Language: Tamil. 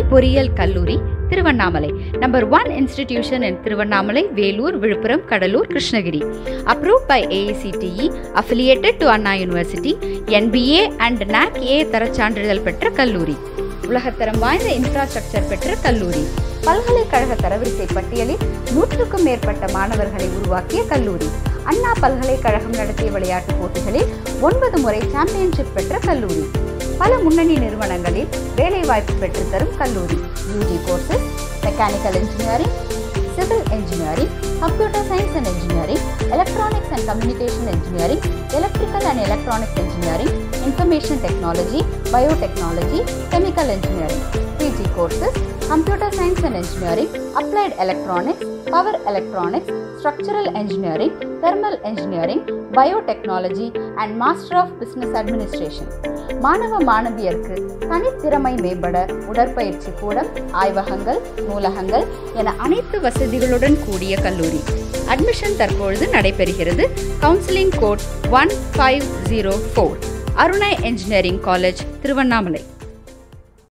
பொறியியல் கல்லூரி Tiruvannamalai number one institution in Tiruvannamalai Vellore Villupuram Cuddalore Krishnagiri approved by AICTE affiliated to Anna university NBA and NAAC A தரச்சான்றிதழ் பெற்ற கல்லூரி உலகத்தரம் வாய்ந்த இன்ஃப்ராஸ்ட்ரக்சர் பெற்ற கல்லூரி பல்கலைக்கழக தரவரிசை பட்டியலில் நூற்றுக்கும் மேற்பட்ட மாணவர்களை உருவாக்கிய கல்லூரி அண்ணா பல்கலைக்கழகம் நடத்திய விளையாட்டுப் போட்டிகளில் ஒன்பது முறை சாம்பியன்ஷிப் பெற்ற கல்லூரி பல முன்னணி நிறுவனங்களில் வேலைவாய்ப்பு பெற்றுத்தரும் கல்லூரி UG courses mechanical engineering civil engineering computer science and engineering electronics and communication engineering electrical and electronics engineering information technology biotechnology chemical engineering PG courses computer science and engineering applied electronics power electronics structural engineering thermal engineering biotechnology and master of business administration மாணவ மாணவியருக்கு தனித்திறமை மேம்பட உடற்பயிற்சி கூடம் ஆய்வகங்கள் நூலகங்கள் என அனைத்து வசதிகளுடன் கூடிய கல்லூரி அட்மிஷன் தற்பொழுது நடைபெறுகிறது counselling code one five zero four Arunai engineering college Tiruvannamalai